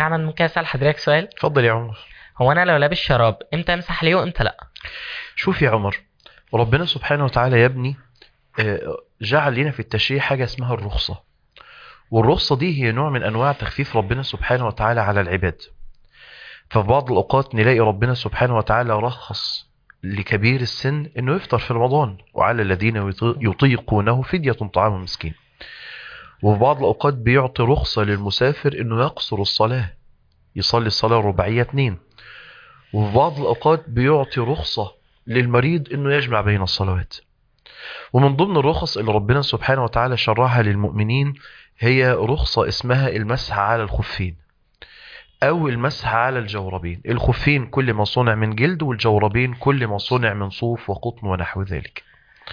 احمد ممكن اسال حضرتك سؤال اتفضل يا عمر هو انا لو لابس شراب امتى امسح عليه وامتى لا شوف يا عمر ربنا سبحانه وتعالى يا ابني آه، جعل لنا في التشريع حاجة اسمها الرخصة والرخصة دي هي نوع من أنواع تخفيف ربنا سبحانه وتعالى على العباد ففي بعض الأوقات نلاقي ربنا سبحانه وتعالى رخص لكبير السن انه يفطر في رمضان وعلى الذين يطي- يطيقونه فدية طعام مسكين وفي بعض الأوقات بيعطي رخصة للمسافر انه يقصر الصلاة يصلي الصلاة الرباعية اتنين وفي بعض الأوقات بيعطي رخصة للمريض انه يجمع بين الصلوات ومن ضمن الرخص اللي ربنا سبحانه وتعالى شرعها للمؤمنين هي رخصة اسمها المسح على الخفين او المسح على الجوربين الخفين كل ما صنع من جلد والجوربين كل ما صنع من صوف وقطن ونحو ذلك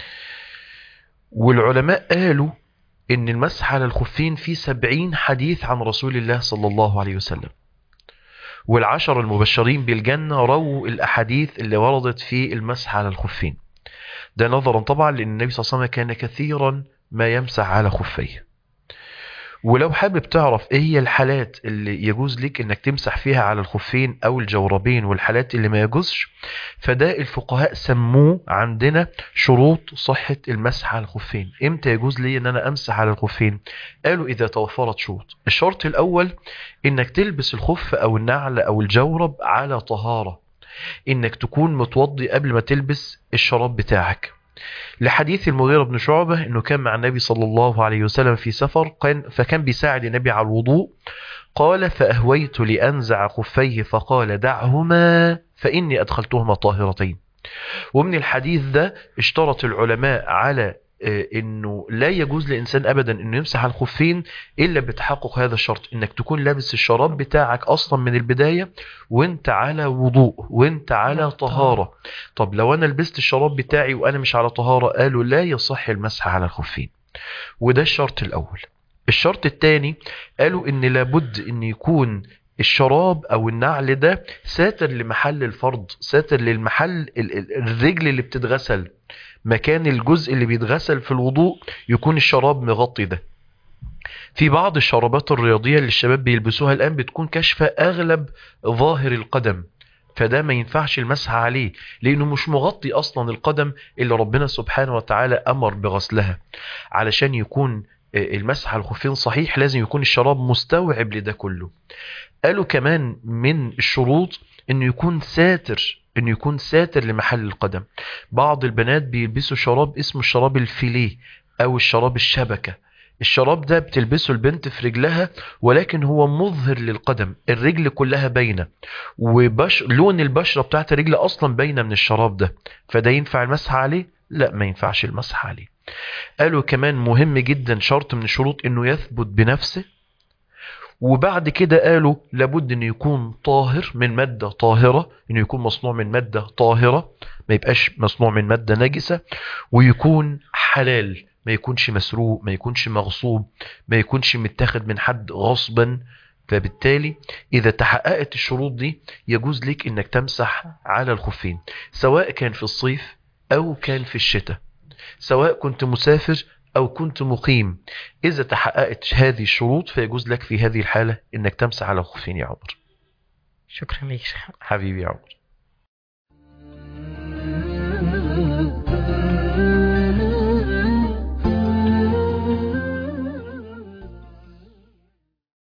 والعلماء قالوا ان المسح على الخفين فيه سبعين حديث عن رسول الله صلى الله عليه وسلم والعشر المبشرين بالجنة رووا الأحاديث اللي وردت في المسح على الخفين ده نظرا طبعا لأن النبي صلى الله عليه وسلم كان كثيرا ما يمسح على خفيه ولو حابب تعرف ايه هي الحالات اللي يجوز لك انك تمسح فيها على الخفين او الجوربين والحالات اللي ما يجوزش فده الفقهاء سموه عندنا شروط صحة المسح على الخفين امتى يجوز لي ان انا امسح على الخفين قالوا اذا توفرت شروط الشرط الاول انك تلبس الخف او النعل او الجورب على طهارة انك تكون متوضي قبل ما تلبس الشراب بتاعك لحديث المغيرة بن شعبة انه كان مع النبي صلى الله عليه وسلم في سفر كان فكان بيساعد النبي على الوضوء قال فأهويت لأنزع خفيه فقال دعهما فإني أدخلتهما طاهرتين ومن الحديث ده اشترط العلماء على آه، انه لا يجوز لانسان ابدا انه يمسح على الخفين الا بتحقق هذا الشرط انك تكون لابس الشراب بتاعك اصلا من البدايه وانت على وضوء وانت على طهاره طب لو انا لبست الشراب بتاعي وانا مش على طهارة قالوا لا يصح المسح على الخفين وده الشرط الاول الشرط الثاني قالوا ان لابد ان يكون الشراب او النعل ده ساتر لمحل الفرض ساتر للمحل ال- ال- الرجل اللي بتتغسل مكان الجزء اللي بيتغسل في الوضوء يكون الشراب مغطي ده في بعض الشرابات الرياضية اللي الشباب بيلبسوها الآن بتكون كاشفة أغلب ظاهر القدم فده ما ينفعش المسح عليه لأنه مش مغطي أصلا القدم اللي ربنا سبحانه وتعالى أمر بغسلها علشان يكون آه، المسح على الخفين صحيح لازم يكون الشراب مستوعب لده كله قالوا كمان من الشروط انه يكون ساتر انه يكون ساتر لمحل القدم بعض البنات بيلبسوا شراب اسمه الشراب الفيليه او الشراب الشبكة الشراب ده بتلبسه البنت في رجلها ولكن هو مظهر للقدم الرجل كلها باينة وبش لون البشرة بتاعت الرجل اصلا باينة من الشراب ده فده ينفع المسح عليه لا ما ينفعش المسح عليه قالوا كمان مهم جدا شرط من الشروط انه يثبت بنفسه وبعد كده قالوا لابد انه يكون طاهر من مادة طاهرة انه يكون مصنوع من مادة طاهرة ما يبقاش مصنوع من مادة نجسة ويكون حلال ما يكونش مسروق ما يكونش مغصوب ما يكونش متاخد من حد غصبا فبالتالي اذا تحققت الشروط دي يجوز لك انك تمسح على الخفين سواء كان في الصيف او كان في الشتاء سواء كنت مسافر او كنت مقيم اذا تحققت هذه الشروط فيجوز لك في هذه الحالة انك تمسح على الخفين يا عمر شكرا ليك يا شيخ حبيبي يا عمر